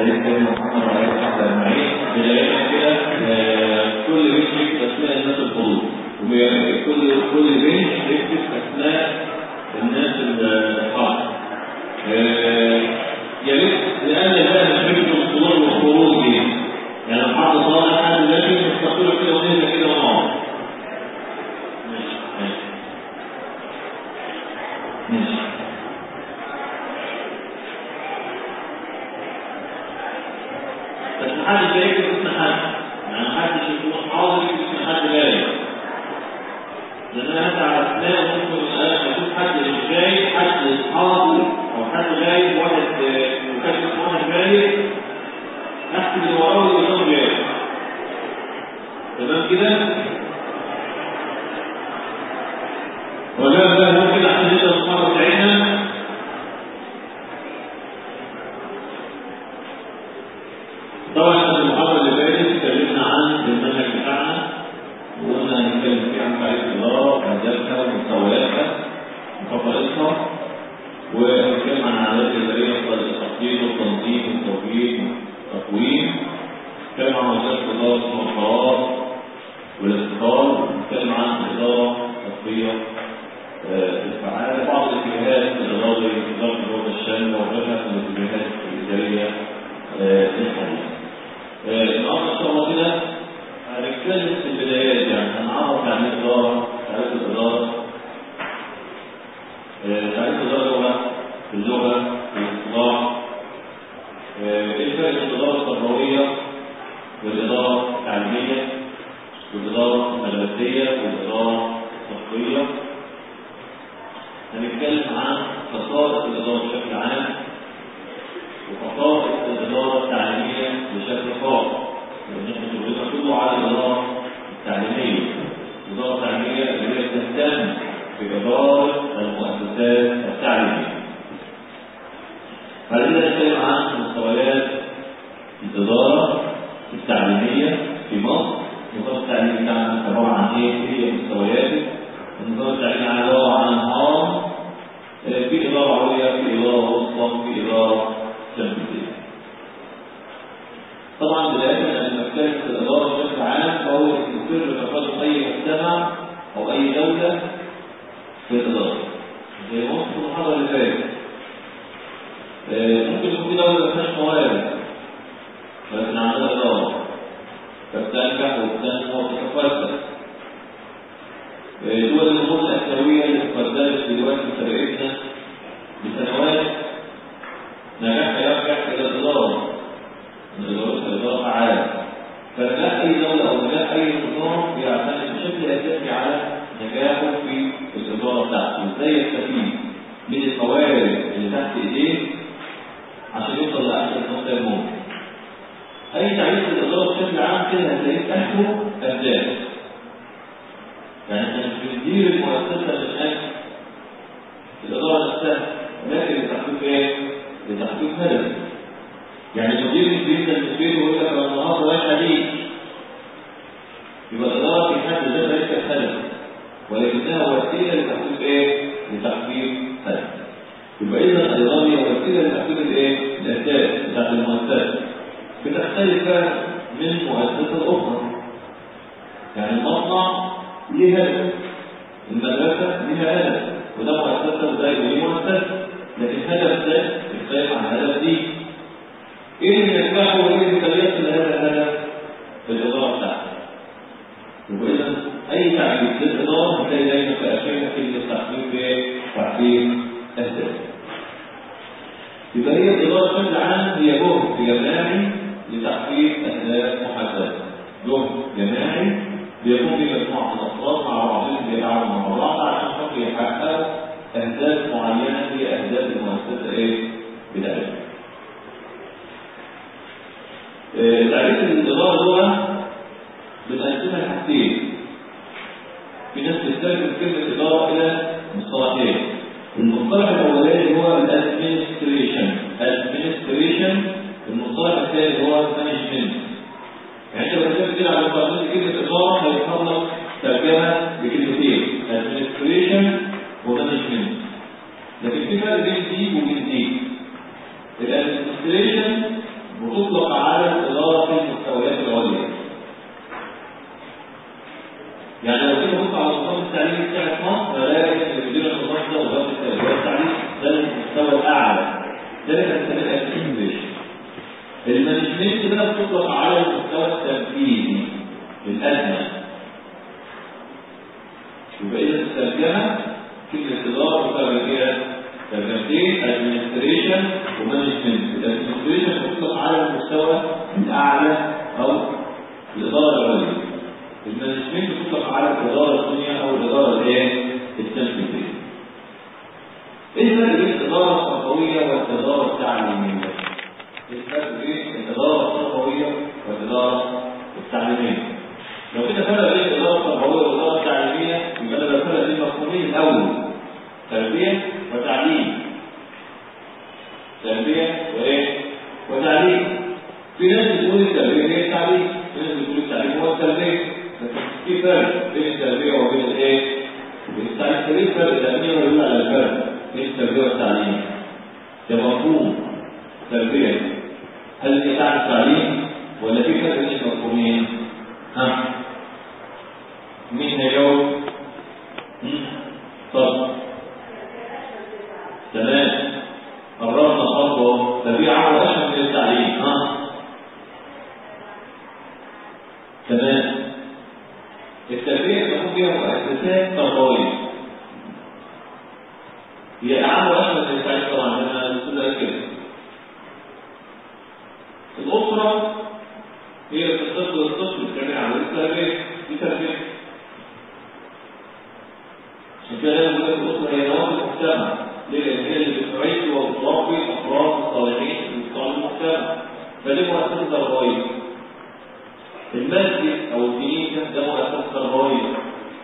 سيدنا سيدنا محمد عليه الصلاه اجمعين بدايه كده آه، كل بيت يكتب اسماء الناس الحضور وكل كل بيت يكتب اسماء الناس الحاضر آه، يا ريت نقلل بقى من فكره الحضور والخروج دي يعني لو حد صالح حد لكن نستقبله كده ونهدى كده ونقعد ماشي ماشي ماشي بس محدش هيكتب اسم حد يعني محدش يكون حاضر يكتب اسم حد غايب لان انا هسعى على اسماء ممكن انا اشوف حد مش غايب حد حاضر او حد غايب واحد آه، وكاتب اسم واحد غايب اكتب اللي وراه واللي قدامه غايب تمام كده ولا بقى ممكن عشان نقدر المحاضره بتاعتنا طبعا احنا في المحاضره اللي فاتت اتكلمنا عن المنهج بتاعنا وقلنا هنتكلم فيه عن تعريف الاداره واهدافها ومستوياتها وخصائصها ونتكلم عن عمليات الاداريه التخطيط والتنظيم والتوجيه والتقويم نتكلم عن وظائف اداره المنشورات والاستقرار نتكلم عن الاداره التطبيقيه آه، الفعاله بعض الاتجاهات الاداره اداره الجوده الشامله وغيرها من الاتجاهات الاداريه آه، الحديثه. آه، النهارده ان شاء الله كده هنتكلم في البدايات يعني هنعرف يعني ايه اداره تعريف الاداره آه، تعريف الاداره لغه اللغه الاصطلاح آه، ايه الفرق بين الاداره التربويه والاداره التعليميه والاداره المدرسيه والاداره التطبيقيه هنتكلم عن خصائص الاداره بشكل عام وخصائص الإدارة التعليمية بشكل خاص لأن احنا شغلنا كله على الإدارة التعليمية الإدارة التعليمية اللي هي تهتم بإدارة المؤسسات التعليمية بعد كده نتكلم عن مستويات الإدارة التعليمية في مصر النظام التعليمي بتاعنا عبارة عن إيه؟ إيه هي مستوياته؟ النظام التعليمي عبارة عن نظام آه، في إدارة عليا في إدارة وسطى في إدارة تنفيذية. طبعا بداية أن نتكلم في الإدارة بشكل عام فهو سر تقدم أي مجتمع أو أي دولة في الإدارة. زي ما قلت في المحاضرة اللي فاتت. آه، ممكن يكون في دولة ما فيهاش موارد ولكن عندها إدارة فبتنجح وبتنمو وتتقدم. آه، دول الأمور الآسيوية اللي تقدمت دلوقتي سبقتنا بسنوات نجاح يرجع الى الاداره الاداره الاداره فعاله فنجاح اي دوله او نجاح اي نظام بيعتمد بشكل اساسي على نجاحه في الاداره بتاعته ازاي يستفيد من الموارد اللي تحت ايديه عشان يوصل لاحسن نقطه ممكن اي تعريف الاداره بشكل عام كده هتلاقيه تحته اهداف يعني احنا مش بندير المؤسسه من اجل الاداره نفسها لكن لتحقيق ايه؟ لتحقيق هدف يعني مدير البيت المسؤول يقول لك انا النهارده رايح حديد يبقى الاداره في حد ذاتها ليست هدف ولكنها وسيله لتحقيق ايه؟ لتحقيق هدف يبقى اذا الاداره هي وسيله لتحقيق الايه؟ الاهداف بتاعت المؤسسه بتختلف بقى من مؤسسه اخرى يعني المصنع ليه هدف المدرسه ليها هدف وده مؤسسه وده ودي مؤسسه لكن الهدف ده يختلف عن الهدف دي ايه اللي ينجحه وايه اللي يصل لهذا الهدف في الاداره بتاعته واذا اي تعريف للاداره هتلاقي دايما في اخرها كلمه تحقيق ايه؟ تحقيق اهداف يبقى هي الاداره بشكل عام هي جهد جماعي لتحقيق اهداف محدده جهد جماعي بيكون في مجموعه من الافراد مع بعضهم بيتعاونوا مع بعض عشان خاطر يحققوا اهداف معينه هي اهداف المؤسسه ايه؟ بتاعتها. آه، تعريف الاداره لغه بنقسمها لحاجتين. في ناس بتستخدم كلمه اداره الى مصطلحين. المصطلح الاولاني هو الادمنستريشن ادمنستريشن المصطلح الثاني هو مانجمنت يعني انت لما كده على مقابل كلمه اداره هيظهر لك ترجمه بكلمتين ادمنستريشن ومانجمنت لكن في فرق بين دي وبين دي الادمنستريشن وتطلق على الإدارة في المستويات العليا يعني لو كده بص على النظام التعليمي بتاع مصر هلاقي ان مدير النظام ده وزاره التربيه والتعليم ده المستوى الاعلى ده اللي بنسميه الادمنستريشن المانجمنت ده بتطلق على المستوى التنفيذي الادنى يبقى اذا الترجمه كلمه اداره وترجمه كده ترجمتين ادمنستريشن ومانجمنت الادمنستريشن بتطلق على المستوى الاعلى او الاداره العليا المانجمنت بتطلق على الاداره الدنيا او الاداره الايه التنفيذيه ايه الفرق بين الاداره التربويه والاداره التعليميه ايه الفرق بين الاداره التربويه والاداره التعليميه لو كده فرق بين الاداره التربويه والاداره التعليميه يبقى ده الفرق بين المفهومين الاول تربيه وتعليم تربيه وايه وتعليم في ناس بتقول التربيه هي التعليم في ناس بتقول التعليم هو التربيه لكن في فرق بين التربيه وبين الايه وبين التعليم ايه الفرق الامين يدل على الفرق بين التربيه والتعليم ده مفهوم تربيه هل هي تعني التعليم ولا في فرق بين المفهومين ها مين هيجاوب اتفضل تمام قررنا خطوه ففي عمل اشهر من التعليم ها تمام التربيه تكون فيها مؤسسات تربويه هي اعم واشهر من التعليم طبعا انا الاستاذ كده الاسره هي اللي بتطفل الطفل بتعمل عمليه تربيه دي تربيه عشان كده دايما بقول لك الاسره هي نواه المجتمع ليه؟ لان هي اللي بتعيش وبتربي افراد الصالحين في مستوى المجتمع فدي مؤسسه تربويه المسجد او الكنيسه ده مؤسسه تربويه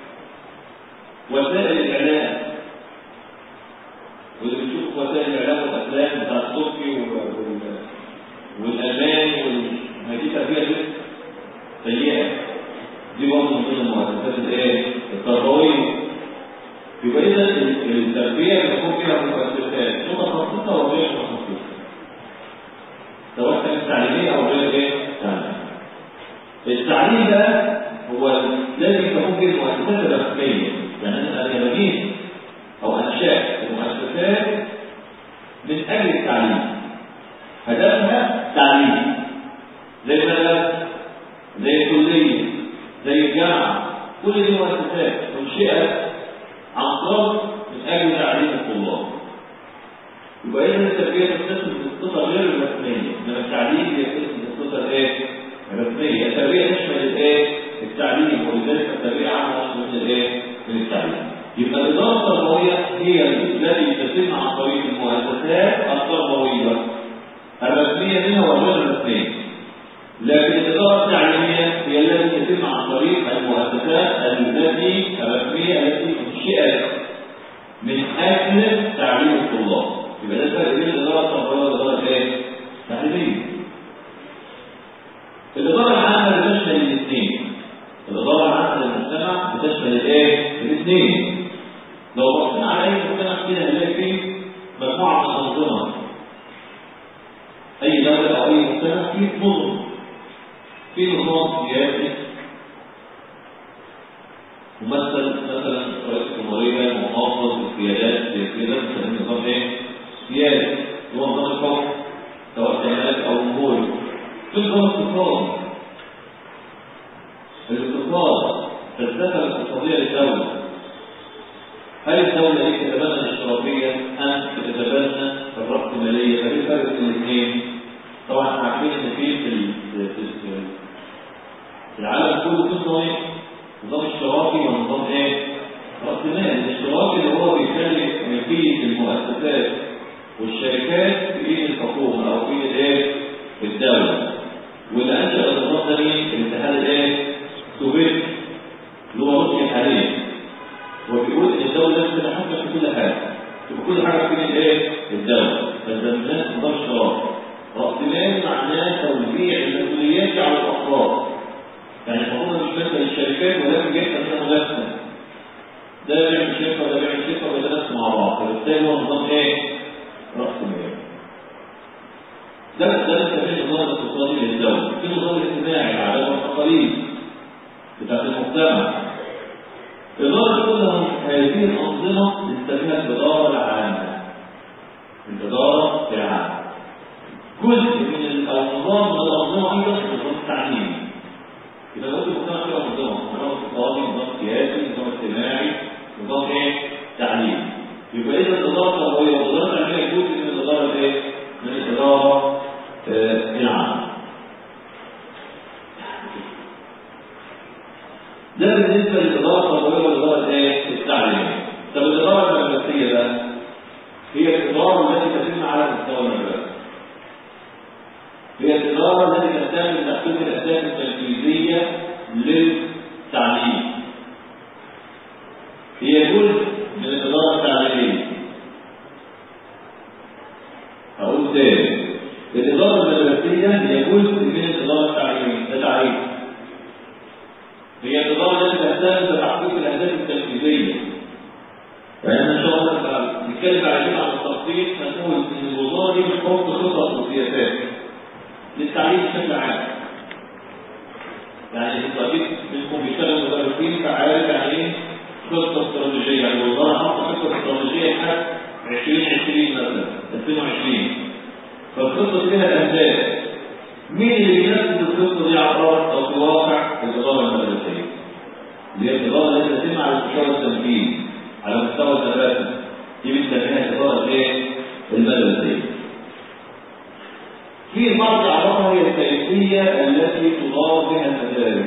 وسائل الاعلام واللي بيشوف وسائل الاعلام والافلام بتاع الصبحي والاغاني هذه تربيه بس سيئه دي برضه من ضمن المؤسسات الايه التربويه يبقى اذا التربيه بتكون فيها مؤسسات متخصصه وغير متخصصه سواء كانت تعليميه او غير ايه تعليميه التعليم ده هو الذي تكون فيه المؤسسات الرسميه يعني انا بنيت او انشات المؤسسات من اجل التعليم هدفها تعليم زي المدرسه زي الكليه زي الجامعه كل دي مؤسسات انشئت عن قصد من اجل تعليم الطلاب يبقى اذا التربيه تتصل بالصفه غير الرسميه انما التعليم يتصل بالصفه الايه؟ الرسميه التربيه تشمل الايه؟ التعليم ولذلك التربيه عامه من الايه؟ من التعليم يبقى الاداره التربويه هي التي تتم عن طريق المؤسسات التربويه الرسميه منها وغير الرسميه لكن الاداره التعليميه هي التي تتم عن طريق المؤسسات التي الرسميه التي انشئت من اجل تعليم الطلاب يبقى ده الفرق بين الاداره التربويه والاداره الايه؟ التعليميه الاداره العامه بتشمل الاثنين الاداره العامه للمجتمع بتشمل الايه؟ الاثنين لو بصينا على اي مجتمع كده هنلاقي فيه مجموعه من الانظمه اي دوله او اي مجتمع فيه نظم في نظام سياسي ممثل مثلا رئيس الجمهوريه محافظ القيادات السياسيه ده بنسميه نظام ايه؟ سياسي هو نظام الحكم سواء كمالك او جمهوري في نظام اقتصادي الاقتصاد فلسفه الاقتصاديه للدوله هل الدولة دي تتبنى الاشتراكية أم تتبنى الرأسمالية؟ فإيه الفرق بين الاثنين؟ طبعا احنا عارفين إن في في في العالم كله في نظامين نظام اشتراكي ونظام ايه؟ رأسمالي، الاشتراكي اللي هو بيخلي ملكية المؤسسات والشركات في ايد الحكومة أو في ايد الايه؟ الدولة. واللي أنشأ النظام ده مين؟ الاتحاد الايه؟ السوفيتي اللي هو روسيا حاليا. وبيقول ان الدوله لازم تتحكم في كل حاجه تبقى كل حاجه في الايه الدوله فالزمنات نظام اشتراك راس مال معناه توزيع المسؤوليات على الافراد يعني الحكومه مش ماسكه للشركات ولكن جايه منها منافسه ده بيعمل شركه وده بيعمل شركه وبيتنافسوا مع بعض فبالتالي هو نظام ايه؟ راس مال ده ده مثلا في النظام الاقتصادي للدولة في النظام الاجتماعي العادات والتقاليد بتاعت المجتمع إدارة كل هذه الأنظمة نسميها الإدارة العامة الإدارة العامة جزء من النظام من الأنظمة أيضا النظام التعليمي إذا قلت المجتمع فيه أنظمة نظام اقتصادي نظام سياسي نظام اجتماعي نظام إيه؟ تعليمي يبقى إذا الإدارة التربوية والإدارة التعليمية جزء من الإدارة إيه؟ من الإدارة آه العامة ده بالنسبة للإدارة التربوية والإدارة إيه؟ التعليمية طب الإدارة المدرسية بقى هي الإدارة التي تتم على مستوى المدرسة هي الإدارة التي تهتم بتحقيق الأهداف التنفيذية للتعليم هي جزء من الإدارة التعليمية أقول تاني الإدارة المدرسية هي جزء من الإدارة التعليمية ده تعريف هي الإدارة التي تهتم بتحقيق الأهداف التنفيذية يعني إن شاء الله نتكلم على كده عن التخطيط هنقول إن الوزارة دي بتحط خطط وسياسات للتعليم بشكل عام يعني الطبيب منكم بيشتغل مدرسين فعارف يعني ايه خطه استراتيجيه يعني الوزاره حاطه خطه استراتيجيه لحد 2020 مثلا 2020 فالخطه فيها اهداف مين اللي بينفذ الخطه دي على الارض او في الواقع الاداره المدرسيه اللي هي الاداره التي تتم على مستوى التنفيذ على مستوى المدرسه دي بنسميها الاداره ايه المدرسيه في بعض أعراضها هي الكيفية التي تدار بها المدارس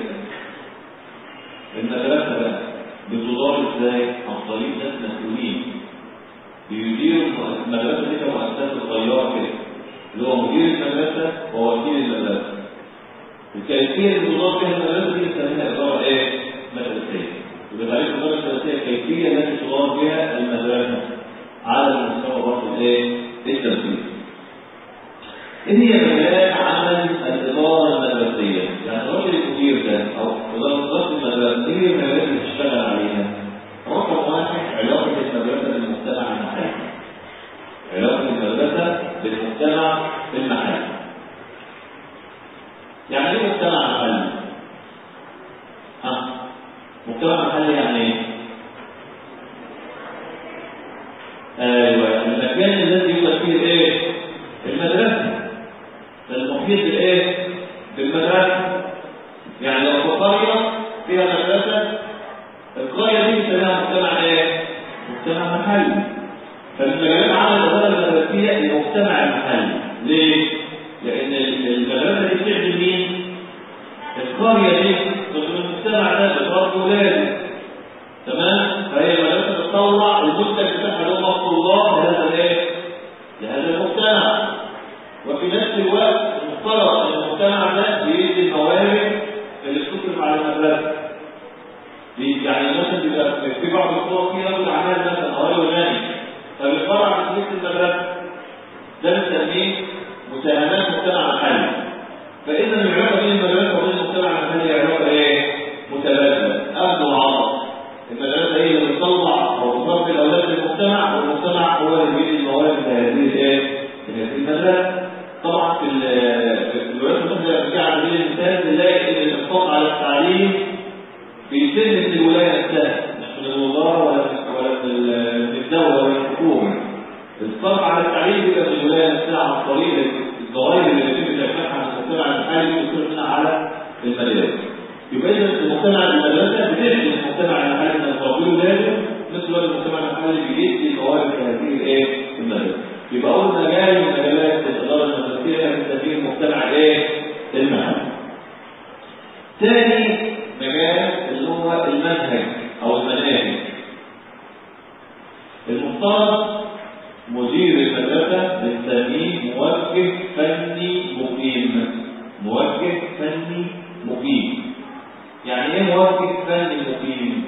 المدرسة بقى بتدار ازاي؟ عن طريق ناس مسؤولين بيديروا المدرسة دي كمؤسسة صغيرة كده اللي هو مدير المدرسة ووكيل المدرسة الكيفية اللي تدار بها المدرسة دي بنسميها إدارة إيه؟ مدرسية يبقى تعريف الإدارة المدرسية الكيفية التي تدار بها المدرسة على المستوى برضه الإيه؟ التنفيذ ايه هي مجالات عمل الاداره المدرسيه؟ يعني الراجل المدير ده او اداره المدرسه ايه هي المجالات اللي بتشتغل عليها؟ رقم واحد علاقه المدرسه بالمجتمع المحلي. علاقه المدرسه بالمجتمع المحلي. يعني ايه مجتمع محلي؟ ها؟ مجتمع محلي يعني ايه؟ ايوه المكان الذي يوجد فيه الايه؟ المدرسه المحيط بالايه بالمدرسه يعني لو في قريه فيها مدرسه القريه دي بنسميها مجتمع ايه مجتمع محلي فالمجالات عمل الاداره المدرسيه المجتمع المحلي ليه لان المدرسه دي بتعمل مين القريه دي المجتمع ده برضه ولاد تمام فهي المدرسه بتطلع المنتج بتاعها اللي هو الطلاب لهذا الايه لهذا المجتمع وفي نفس الوقت المفترض ان المجتمع ده بيدي الموارد اللي بتصرف على المدرسه يعني مثلا بيبقى في بعض الصور في رجل اعمال مثلا او رجل غني فبيتبرع بفلوس المدرسه ده بنسميه مساهمات مجتمع محلي فاذا العلاقه بين المدرسه وبين المجتمع المحلي علاقه ايه؟ متبادله اخذ وعطاء المدرسه هي اللي بتطلع او بتصرف الاولاد للمجتمع والمجتمع هو اللي بيدي الموارد لهذه الايه؟ في المدرسة طبعا في الولايات المتحدة الأمريكية على سبيل المثال نلاقي إن الإنفاق على التعليم بيتم من الولاية نفسها مش من الوزارة ولا ولا من الدولة ولا من الحكومة الإنفاق على التعليم بيبقى من الولاية نفسها عن طريق الضرائب اللي بيتم تدفعها عن المجتمع المحلي وتصرف منها على المدارس يبقى إذا المجتمع المدرسة بتخدم المجتمع المحلي من تربيه ولاده مثل المجتمع المحلي بيدي الموارد هذه الايه المدرسة يبقى اول مجال من مجالات الاداره المدرسيه في تدبير المجتمع ايه المحلي ثاني مجال اللي هو المنهج او المناهج المفترض مدير المدرسه بنسميه موجه فني مقيم موجه فني مقيم يعني ايه موجه فني مقيم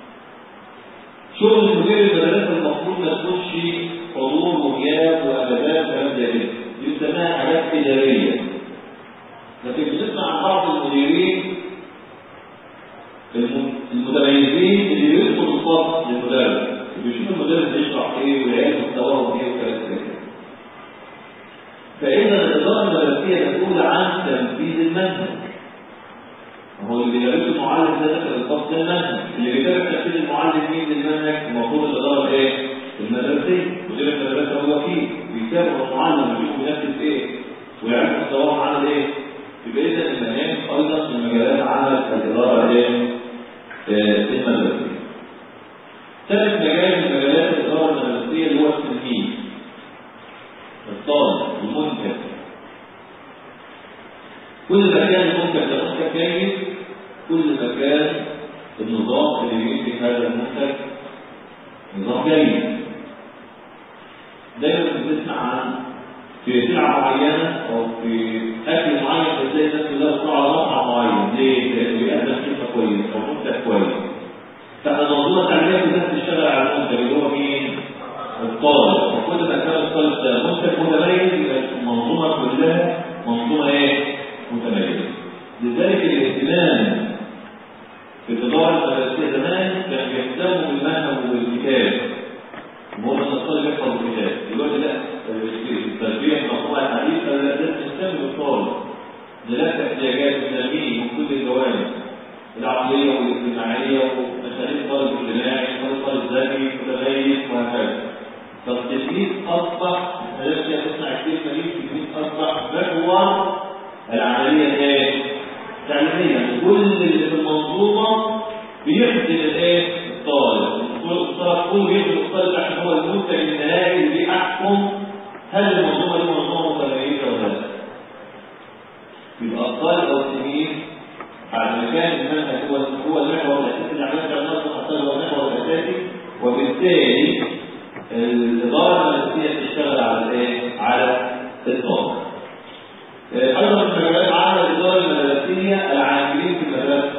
شغل مدير المدرسه المفروض ما تكونش حضور وغياب واجازات وكلام زي كده دي بنسميها حاجات اداريه لكن بنسمع عن بعض المديرين المتميزين اللي بيدخلوا الفصل للمدرس بيشوف المدرس بيشرح ايه والعيال مستواهم ايه وكلام زي كده فاذا الاداره المدرسيه تنفيذ المنهج هو اللي بيدرسه المعلم ده داخل الفصل ده المنهج اللي بيدرس تنفيذ المعلم مين للمنهج المفروض الاداره ايه؟ المدرسيه مدير المدرسه هو وكيل بيتابع المعلم ويشوف بينفذ ايه ويعرف مستواه عمل ايه يبقى اذا المناهج ايضا من مجالات عمل الاداره ايه؟ المدرسيه ثالث مجال من مجالات الاداره المدرسيه اللي هو التنفيذ الطالب المنتج كل ما كان المنتج ده منتج جيد كل ما كان النظام اللي بينتج هذا المنتج نظام جيد دايما بتسمع عن في سلعة معينة أو في أكل معين بتلاقي الناس كلها بتطلع على مطعم معين ليه؟ لأنه بيقدم خدمة كويس أو منتج كويس فاحنا المنظومة التعليمية كلها بتشتغل على المنتج اللي هو مين؟ الطالب وكل ما كان الطالب ده منتج متميز يبقى المنظومة كلها منظومة ايه؟ متميزة لذلك الاهتمام في الإدارة المدرسية زمان كان بيهتموا بالمنهج وبالكتاب وهو ان الطالب يحفظ الكتاب دلوقتي لا التربية المفروضة الحديثة لا تهتم بالطالب لذلك احتياجات التنمية من كل الجوانب العقلية والاجتماعية ومشاريع الطالب الاجتماعي الطالب ذكي متميز وهكذا فالتلميذ أصبح لازم تسمع الكلمة دي التلميذ أصبح محور العملية ايه؟ التعليمية يعني كل اللي في المنظومة بيخدم الايه؟ الطالب الطالب كله بيخدم الطالب عشان هو المنتج النهائي اللي بيحكم هل المنظومة دي منظومة متميزة ولا لا؟ يبقى الطالب أو التلميذ بعد ما كان المنهج هو هو المحور الاساسي اللي عملت على نفسه حتى هو المحور الاساسي وبالتالي الاداره المدرسيه تشتغل على الايه؟ على الطالب. ايضا من مجالات عمل الاداره المدرسيه العاملين في المدرسه.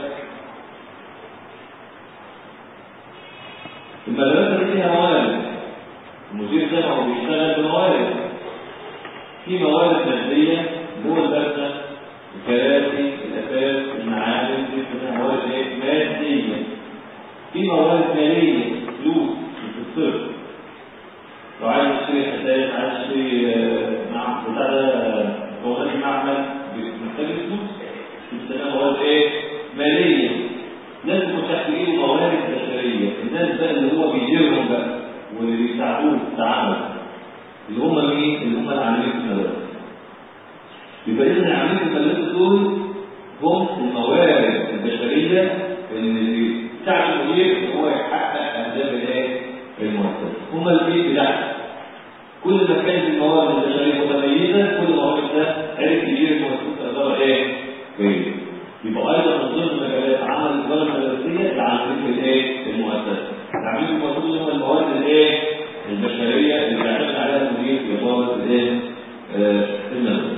المدرسه دي فيها موارد. المدير زي ما هو بيشتغل بموارد. في موارد ماديه جوه المدرسه الكراسي الاساس المعامل دي كلها موارد ايه ماديه في موارد ماليه فلوس بتتصرف لو عايز تشتري اساس عايز تشتري مع بتاع ده مكونات المعمل محتاج فلوس بتسميها موارد ايه ماليه لازم يكون تحت ايده موارد بشريه الناس بقى اللي هو بيديرهم بقى واللي بيساعدوه في التعامل اللي هم مين؟ اللي هم العاملين في المدرسه يبقى اذا عاملين المدرسه دول هم الموارد البشريه اللي بتساعد المدير ان هو يحقق اهداف الايه؟ المؤسسه هم البيت بتاعهم كل ما كانت الموارد البشريه متميزه كل ما الراجل ده عرف يدير المؤسسه اداره ايه؟ جيده يبقى ايضا من ضمن مجالات عمل الاداره المدرسيه العاملين في الايه؟ المؤسسه العاملين في المؤسسه هم الموارد الايه؟ البشريه اللي بيعتمد عليها المدير في اداره الايه؟ آه المدرسه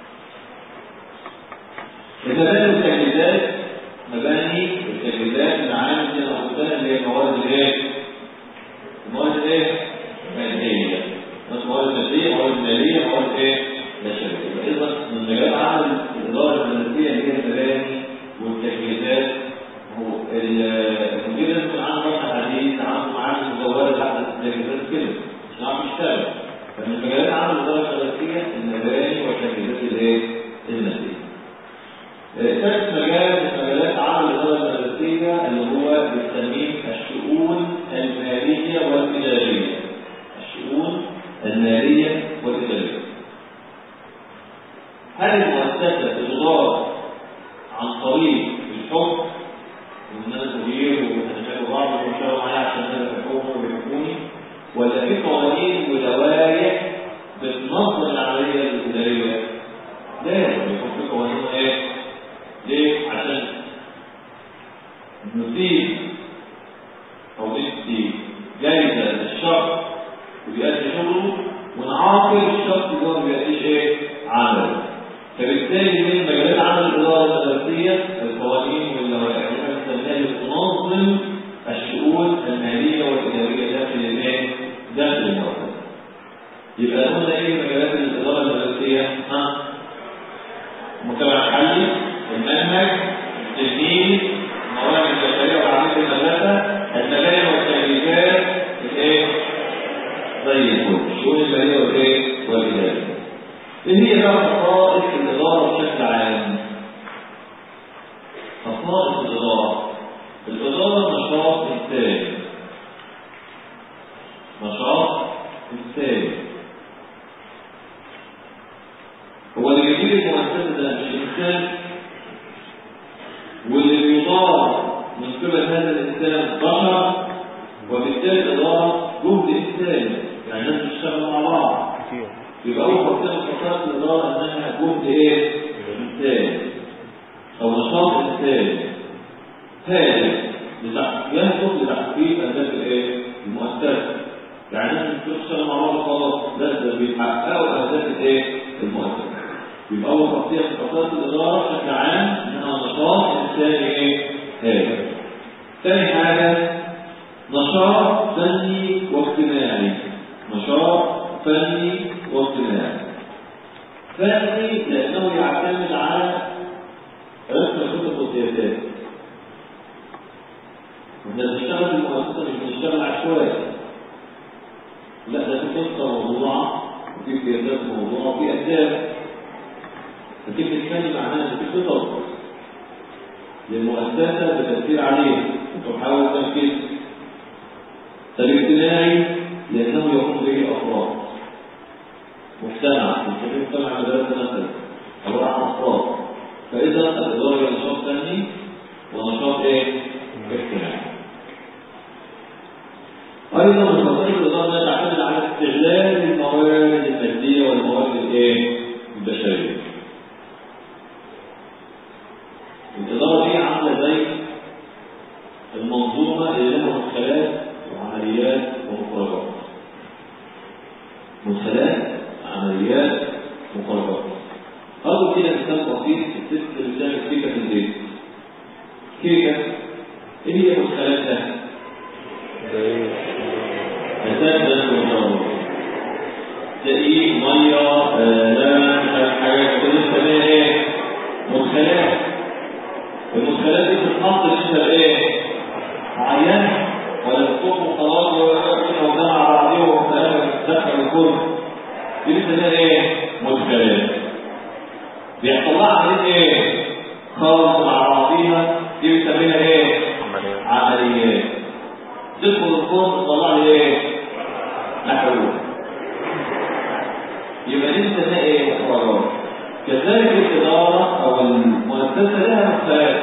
المباني والتجهيزات مباني والتجهيزات المعامل دي الأوسان اللي هي الموارد الايه؟ الموارد الايه؟ مادية بس موارد مادية موارد مالية موارد ايه؟ بشرية يبقى إذا من مجال عمل الإدارة المدرسية اللي هي المباني والتجهيزات هو المدير لازم يكون عنده رقم حديث عنده معامل مزودة تحت التجهيزات كده عشان يعرف يشتغل فمن مجالات عمل الإدارة المدرسية المباني والتجهيزات الايه؟ المادية ثالث مجال من مجالات عمل الإدارة المدرسية اللي هو بنسميه الشؤون المالية والإدارية. الشؤون المالية والإدارية. هل المؤسسة تدار عن طريق الحكم وإن أنا مدير وأنا بعض وشغل معايا عشان أنا بحكمه وبيحكموني ولا في قوانين ولوائح بتنظم العملية الإدارية؟ لا يكون في قوانين إيه؟ ليه؟ عشان نسيب أو ندي جايزة للشخص اللي بيأدي شغله ونعاقب الشخص اللي هو ما بيأديش إيه؟ عمله. فبالتالي من مجالات عمل الإدارة المدرسية القوانين واللوائح اللي بنسميها اللي تنظم الشؤون المالية والإدارية داخل الإيه؟ داخل المؤسسة. يبقى قلنا إيه مجالات الإدارة المدرسية؟ ها؟ مجتمع محلي المنهج التلميذ المواد البشريه وعمليه المدرسه المباني والتجهيزات الايه؟ زي الفل الشؤون الماليه والايه؟ والاداريه. ايه هي بقى خصائص الاداره بشكل عام؟ المؤسسة ده مش إنسان واللي بيضار من قبل هذا الإنسان بشر وبالتالي الإدارة جهد إنساني يعني الناس بتشتغل مع بعض يبقى أول خطية من خطوات الإدارة إنها جهد إيه؟ إنساني أو نشاط إنساني هادف يهدف لتحقيق أهداف الإيه؟ المؤسسة يعني الناس مش بتشتغل مع بعض خلاص لا ده بيحققوا أهداف الإيه؟ المؤسسة يبقى أول خطية من خطوات الإدارة بشكل عام إنها نشاط إنساني إيه؟ هادف ثاني حاجة نشاط فني واجتماعي نشاط فني واجتماعي فني لأنه يعتمد على رسم الخطط والسياسات احنا بنشتغل في المؤسسة مش بنشتغل عشوائي لا ده في خطة موضوعة وفي سياسات موضوعة وفي أهداف فكلمة فني معناها إن في خطط للمؤسسة بتأثير عليه وتحاول تنفيذ الاجتماعي لأنه يقوم به أفراد مجتمع يسميه مجتمع مدرسة مثلا عبارة عن أفراد فإذا الإدارة هي نشاط فني ونشاط إيه؟ اجتماعي أيضا من خصائص الإدارة تعتمد على استغلال الموارد المادية والموارد الإيه؟ البشرية الإدارة دي عاملة زي المنظومة اللي لها مدخلات وعمليات ومخرجات مدخلات عمليات مخرجات هذا كده مثال بسيط الست اللي بتعمل كيكة في البيت كيكة ايه هي مدخلاتها؟ أساس ده إن شاء الله دقيق مية لا مش عارف حاجات كل اسمها ايه؟ مدخلات المدخلات دي بتتحط لسه ايه؟ معينة ولا بتكون وخلاص وقفنا مع بعضيه وكلام تدخل الكل دي بنسميها ايه؟ مدخلات بيحصل لها عمليه ايه؟ خلط مع بعضيها دي بنسميها ايه؟ عمليات تدخل الفرن تطلع لي ايه؟ محلول يبقى دي بنسميها ايه؟ مخرجات كذلك الإدارة أو المؤسسة لها مدخلات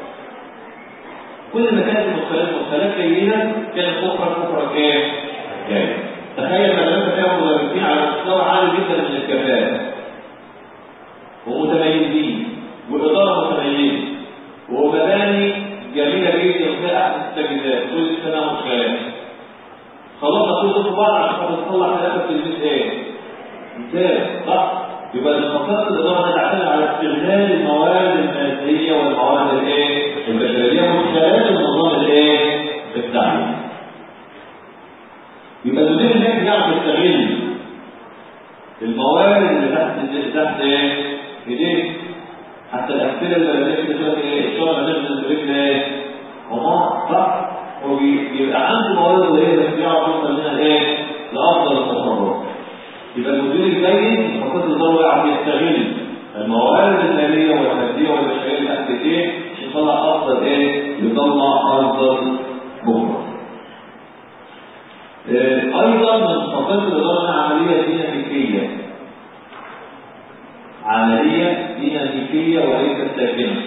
كل ما كانت المدخلات مدخلات جيدة كانت مخرج مخرج ايه؟ جيد تخيل مدرسة فيها مدرسين على مستوى عالي جدا من الكفاءة ومتميزين والإدارة متميزة ومباني جميلة جدا وفيها أحسن التجهيزات كل سنة مدخلات خلاص كل في بعض عشان خاطر تطلع في الآخر تلميذ ايه؟ مثال صح؟ يبقى الخطط الإدارة تعتمد على استغلال الموارد المادية والموارد الايه؟ البشرية من خلال النظام الايه؟ التعليمي. يبقى المدير هناك يعرف يستغل الموارد اللي تحت تحت ايه؟ ايديه حتى الأمثلة اللي بنلاقي كده ايه؟ الشرع ده من البريك ايه؟ عمار صح؟ هو بيبقى عنده موارد قليلة بس يعرف يوصل منها ايه؟ لأفضل المقررات. يبقى المدير الجيد خطط الإدارة يعرف يستغل الموارد المالية والمادية والبشرية اللي تحت ايه؟ عشان يطلع أفضل ايه؟ يطلع أفضل بكرة. أيضا من خطط الإدارة عملية ديناميكية. عملية ديناميكية وليست ساكنة.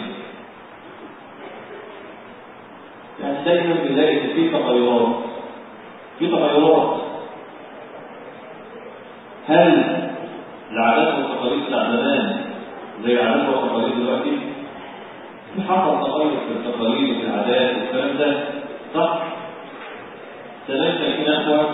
يعني دايما بنلاقي ان في تغيرات. في تغيرات. هل العادات والتقاليد بتاع زمان زي العادات والتقاليد دلوقتي؟ في حصل تغير في التقاليد وفي العادات والكلام ده صح؟ زمان كان في نخوة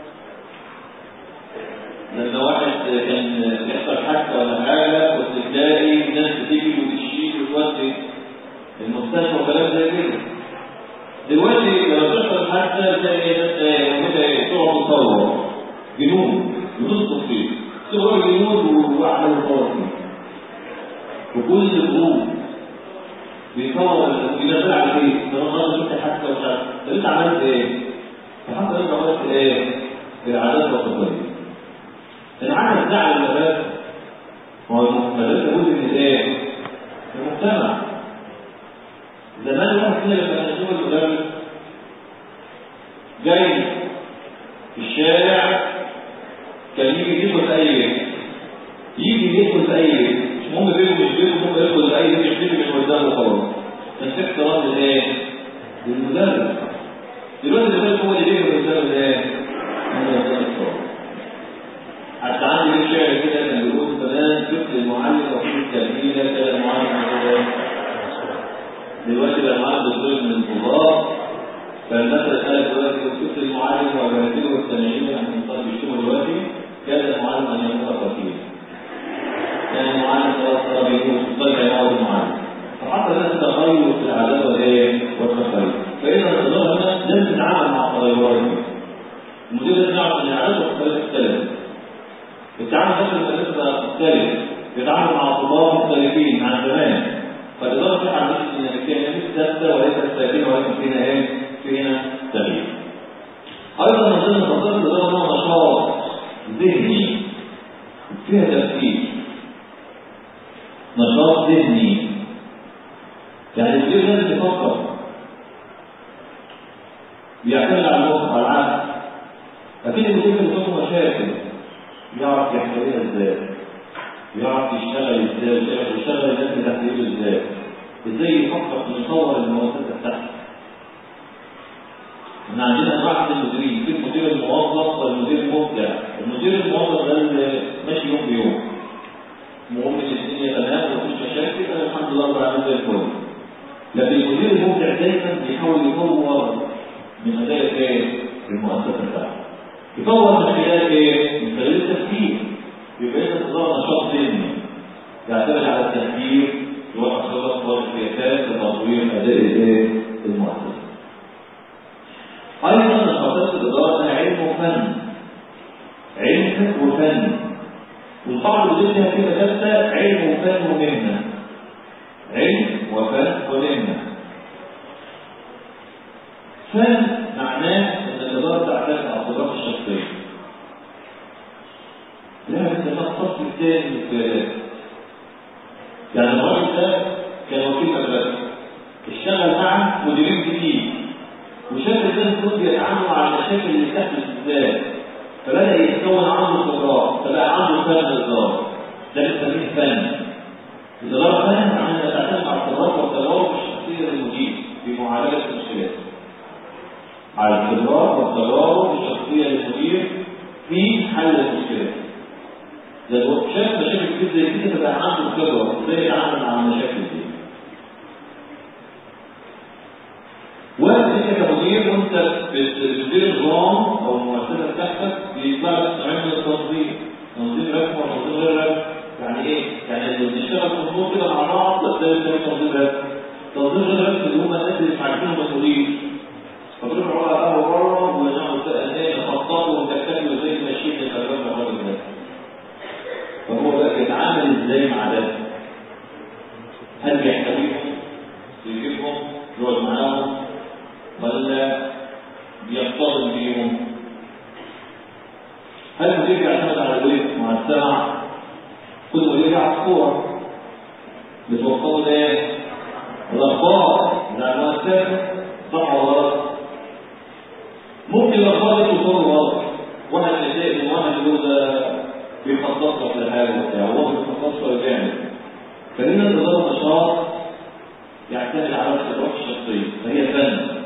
لما واحد كان يحصل حادثة ولا حاجة كنت تلاقي ناس بتيجي وتشيل وتودي المستشفى وكلام زي كده. دلوقتي لما تحصل حادثة تلاقي ناس موجودة ايه؟ تقعد تصور جنون جنون التصوير. صور جنون وواحدة بتصور فيه. وكل الجروب بيصور بينزل على الفيس ده انا شفت حادثة ومش عارف طب انت عملت ايه؟ فحصل انت عملت ايه؟ العادات والتقاليد. العالم ده على المدرسة هو المدرسة جزء من الايه؟ المجتمع زمان واحد فينا لما كان يشوف المدرس جاي في الشارع كان يجي يدخل في اي بيت يجي يدخل في اي بيت مش مهم دلوقتي بقى معاه دكتور من الطلاب فالناس تسألك دلوقتي كنت المعلم والمراتب والسامعين يعني الطالب بيشتموا دلوقتي كاد المعلم أن يموت قتيلا يعني المعلم خلاص صار يموت الطالب هيموت المعلم فحتى الناس تغير في العادات والايه والتخيل فإذا الإدارة هنا لازم تتعامل مع التغيرات دي المدير لازم يعرف ان العادات والتخيلات تختلف التعامل داخل المدرسة مختلف يتعامل مع طلاب مختلفين عن زمان فالإدارة في عملية الديناميكية هي مش ثابتة وليست ساكنة ولكن فينا ايه؟ فينا تغيير. أيضا من ضمن خصائص الإدارة هو نشاط ذهني فيها تفكير نشاط ذهني يعني المدير لازم يفكر بيعتمد على المخ على العقل أكيد المدير بيشوف مشاكل يعرف يحتويها ازاي يعرف يشتغل ازاي يشتغل الناس اللي تحت ايده ازاي ازاي يفكر في يطور المؤسسه بتاعته احنا عندنا انواع من المديرين في المدير الموظف والمدير المبدع المدير الموظف ده اللي ماشي يوم بيوم مهم ان الدنيا تمام ومفيش مشاكل انا الحمد لله رب العالمين زي الفل لكن المدير المبدع دايما بيحاول يطور من اداء ايه المؤسسه بتاعته يطور من خلال ايه؟ من خلال التفكير يبقى انت تظهر نشاط ذهني يعتمد على التفكير يوقف خطط والسياسات لتطوير اداء الايه؟ المؤسسه. ايضا من خصائص الاداره انها علم وفن. علم وفن. والقاعده اللي فيها كده ثابته علم وفن ومهنه. علم وفن ومهنه. فن معناه ان الاداره تعتمد على الخبرات الشخصيه. لها بنسميها الصف الثاني من القيادات. يعني الراجل ده كان وكيل مدرسه اشتغل مع مديرين كتير وشاف الناس دول بيتعاملوا مع المشاكل اللي بتحدث ازاي فبدا يتكون عنده خبرات فبقى عنده فن الاداره ده بنسميه فن الاداره فن معناها تعتمد على الخبرات والتجارب الشخصيه للمدير في معالجه المشكلات على الخبرات والتجارب الشخصيه للمدير في حل المشكلات لو شاف مشاكل كتير زي كده فبقى عنده خبره ازاي يتعامل مع المشاكل دي وانت كمدير وانت بتدير نظام او المؤسسه بتاعتك بيطلع لك نوعين من التنظيم تنظيم رسمي وتنظيم غير رسمي يعني ايه؟ يعني اللي بنشتغل في النور كده مع بعض لا ده بيسموه تنظيم رسمي تنظيم غير رسمي اللي هم الناس اللي مش عارفين المسؤولين فبنروح على قهوه بره ونقعد ايه نخططوا ونكتفي ازاي ماشيين الخبرات مع الراجل ده فهو بقى يتعامل ازاي مع ده هل بيحتويهم يجيبهم يقعد معاهم ولا بيصطدم بيهم هل المدير بيعتمد على الوجه مع السمع كل مدير على الصورة بتوصله ده الاخبار بتاع المؤسسة صح ولا غلط ممكن الاخبار دي توصله غلط واحد متضايق من واحد يقول ده بيخطط لك لحاجه وبتاع هو بيخطط له جامد فهنا الاداره نشاط يعتمد على الخبرات الشخصيه فهي فن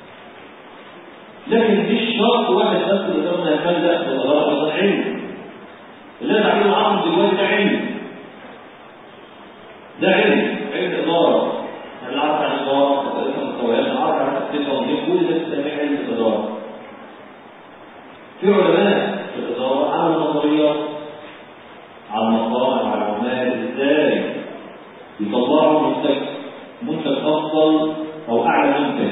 لكن مش شرط واحد بس اللي قدامنا فن لا الاداره ايضا علم اللي انا بعمله معاهم دلوقتي ده علم ده علم علم اداره احنا نعرف عن الاداره مختلفه المستويات نعرف عن تفكير تنظيم كل ده بنسميه علم الاداره في علماء في الاداره عملوا نظريات على المصانع على العمال ازاي يطلعوا منتج منتج افضل او اعلى منتج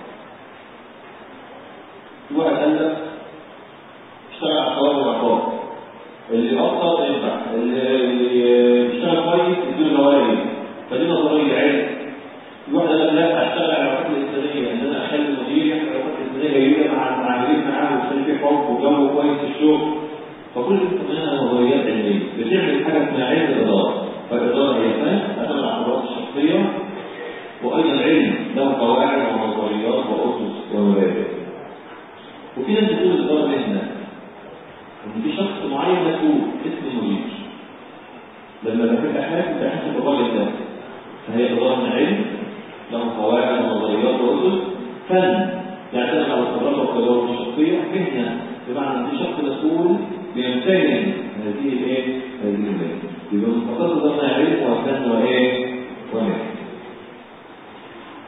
في واحد قال لك اشتغل على الثواب والعقاب اللي افضل ينفع اللي بيشتغل كويس يديله نوائل فدي نظريه علم في واحد قال لك لا اشتغل على العلاقات الانسانيه ان انا اخلي المدير يعمل علاقات انسانيه جيده مع العاملين معاه ويخلي فيه حب وجو كويس في الشغل فكل دي منها نظريات علميه بتعمل حاجه اسمها علم الاداره فالاداره هي فن تعتمد على الخبرات الشخصيه وايضا علم له قواعد ونظريات واسس ومبادئ وفي ناس بتقول الاداره مهنه ان في شخص معين مسؤول اسمه المدير لما بحب حاجه بحسب الراجل ده فهي اداره من علم له قواعد ونظريات واسس فن يعتمد على الخبرات والتجارب الشخصيه مهنه بمعنى ان في شخص مسؤول بيمتهن هذه الايه؟ هذه المهنه. يبقى مختص ضمن علم وفن وايه؟ ومهنه.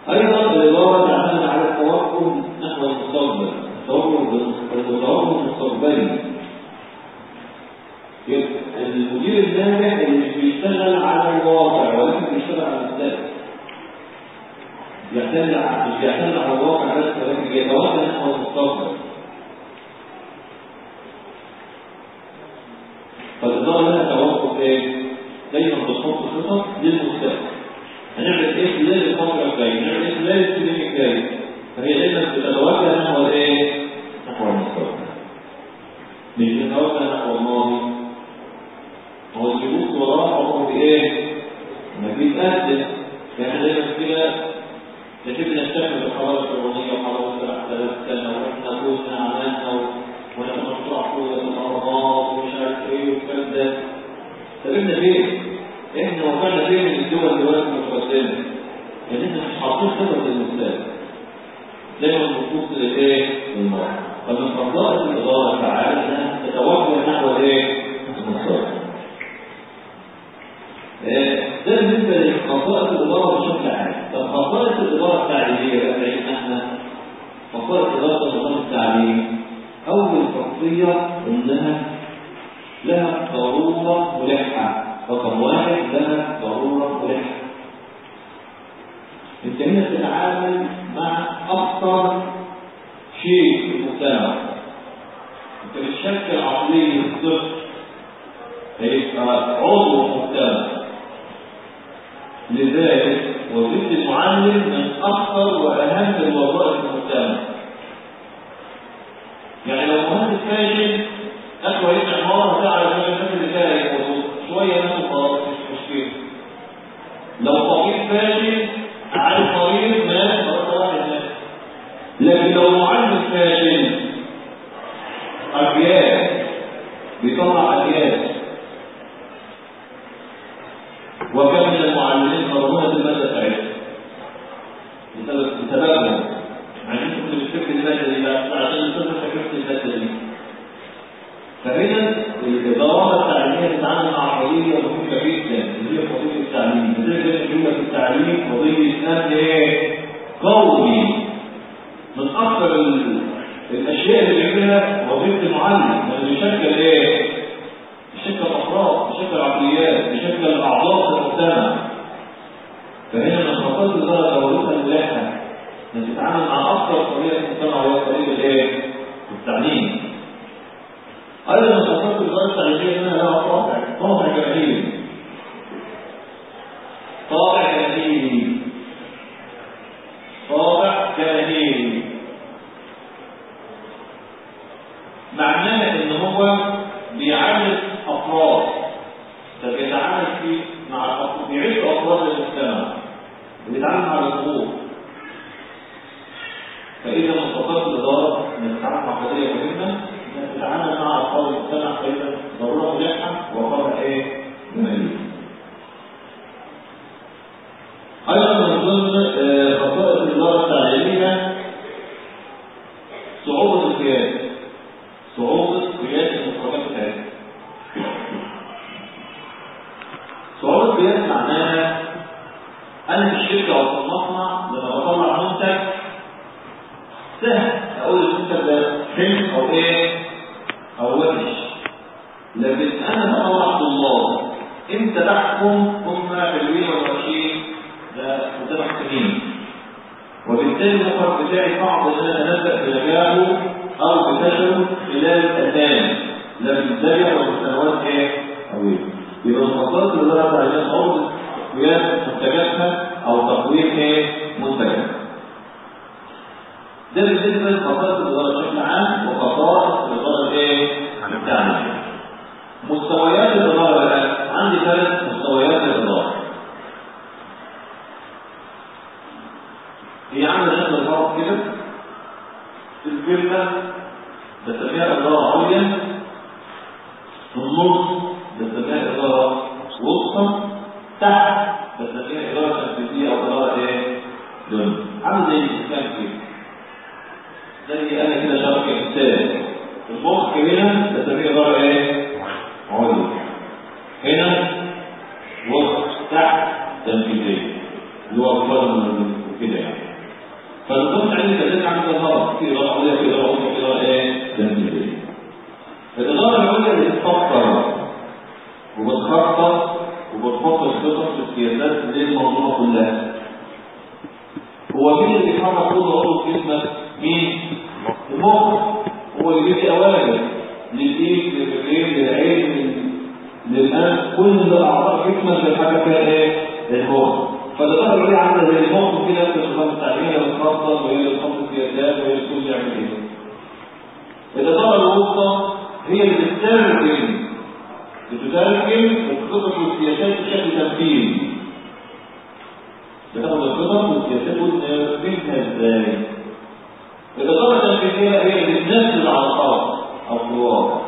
المستقبل يعتمد على مش يعتمد على الواقع بس ولكن يتوجه نحو المستقبل فالإدارة لها توقف ايه؟ دايما بتحط خطط للمستقبل هنعمل ايه خلال الفترة الجاية؟ هنعمل ايه خلال السنين الجاية؟ فهي دايما بتتوجه نحو الايه؟ نحو المستقبل مش بتتوجه نحو الماضي هو اللي بيبص وراه عمره بايه؟ ما بيتقدم يعني دايما كده نحب نستكمل الحضاره الفرعونيه وحضاره 7000 سنه واحنا كنا عملنا ونحن مشروع قوه الاهرامات ومش عارف ايه والكلام ده سببنا فين؟ احنا وقعنا فين من الدول دلوقتي المتقدمه؟ لان احنا مش حاطين خطط للمستقبل دايما بنبص للايه؟ للماضي فمن فضائل الاداره تعالى انها تتوجه نحو الايه؟ المستقبل ده بالنسبه لخصائص الاداره بشكل عام طب خصائص الاداره التعليميه بقى بتاعتنا احنا خصائص اداره النظام التعليمي اول خاصيه انها لها ضروره ملحه رقم واحد لها ضروره ملحه انت هنا تتعامل مع اخطر شيء في المجتمع انت بتشكل عقليه الطفل هيبقى عضو في المجتمع لذلك وظيفه المعلم من اخطر واهم الوظائف في المجتمع يعني لو مهندس فاشل اخوه يسمع مره تعرف ان الناس اللي جاي شويه ناس خلاص مش مشكله لو طبيب فاشل عارف طبيب مات خلاص واحد مات لكن لو معلم فاشل اجيال بيطلع اجيال وكم من المعلمين خرجونا في الماده بتاعتهم بسبب بسببهم مع ان انت كنت بتفكر الماده دي عشان الطفل فكرت الماده دي فهنا الاداره التعليميه تتعامل مع قضيه مهمه جدا اللي هي قضيه التعليم لذلك الجمله في التعليم قضيه امن ايه؟ قومي من اكثر الاشياء اللي بيعملها وظيفه المعلم لانه بيشكل ايه؟ بشكل افراد بشكل عقليات بشكل اعضاء في المجتمع فهنا من خصائص الاداره دورتها الملاحه انها تتعامل مع اكثر قضيه في المجتمع وهي قضيه الايه؟ التعليم ايضا من خصائص الاداره التعليميه انها لها طابع طابع جماهيري طابع جماهيري طابع جماهيري معناه ان هو بيعالج افراد فبيتعامل في مع الافراد بيعيش افراد المجتمع وبيتعامل مع الجمهور فاذا من خصائص الاداره ان تتعامل مع قضيه مهمه انها تتعامل مع افراد المجتمع فاذا ضروره ملحه وطبع ايه؟ جماهيري ايضا من ضمن خصائص الاداره التعليميه صعوبه القياده صعوبه قياده المقررات بتاعتها صعوبه القياده معناها انا في الشركه او في المصنع لما بطلع منتج سهل اقول المنتج ده حلو او ايه او وحش لكن انا بطلع طلاب انت تحكم هم حلوين ولا وحشين ده قدامك سنين وبالتالي المخرج بتاعي صعب ان انا انبأ بنجاحه او بفشله خلال ايام لا بالدرجه ولا سنوات ايه طويله يبقى الخطوات اللي ظهرت عليها صعوبه قياس منتجاتها او تقويم ايه منتجاتها ده بالنسبه لخصائص الاداره بشكل عام وخصائص الاداره ايه التعليميه مستويات الاداره بقى عندي ثلاث مستويات الاداره هي عامله شكل الفرق كده الكلمه بسميها اداره عليا في النص بسميها اداره وسطى تحت بسميها اداره تنفيذيه او اداره ايه دون عامل زي الاسلام كده زي انا كده شركه انسان المخ هنا بسميه اداره ايه عليا هنا وسط تحت تنفيذيه اللي هو الفضل وكده يعني فالنظام التعليمي كذلك عامل زي الغلط في اداره عليا في اداره وسط في اداره ايه تنفيذيه الاداره العليا اللي بتفكر وبتخطط وبتحط بتحط الخطط والسياسات للمنظومه كلها هو مين اللي بيحرك كل عضو في جسمك؟ مين؟ المخ هو اللي بيدي اوامر للايد للرجلين للعين لل- للانف كل اعضاء جسمك بيتحرك فيها ايه؟ المخ فالإدارة دي عاملة زي المخ كده في النظام التعليمي اللي بتخطط وهي اللي بتحط السياسات وهي اللي بتقول يعمل ايه الإدارة الوسطى هي اللي بتترجم بتترجم الخطط والسياسات بشكل تنفيذي بتاخد الخطط والسياسات وتنفذها ازاي الإدارة التنفيذية هي اللي بتنفذ على الأرض أو في الواقع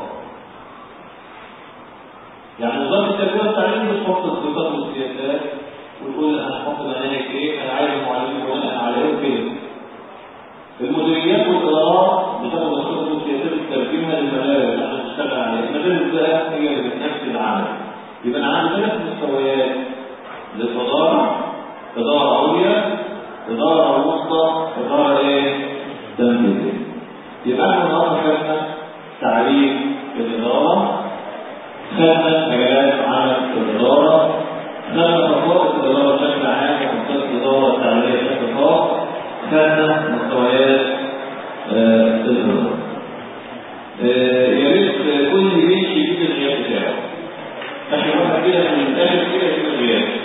يعني وزارة التربية والتعليم بتحط الخطط والسياسات وتقول انا هحط مناهج ايه انا عايز المعلمين بناء على ايه كده المديريات والادارات بتاخد الخطط والسياسات تترجمها للمدارس عشان تشتغل عليها المدارس بقى هي اللي بتنفذ العمل يبقى انا عندي ثلاث مستويات للاداره اداره عليا اداره وسطى اداره ايه تنفيذيه يبقى احنا النهارده خدنا تعريف الاداره خدنا مجالات عمل الاداره خدنا خطوات الإدارة بشكل عام وخطوات الإدارة التعليمية بشكل خاص خدنا مستويات آه، الإدارة آه، يا ريت كل يمشي يجيب الغياب بتاعه عشان واحد كده من الآخر كده يجيب الغياب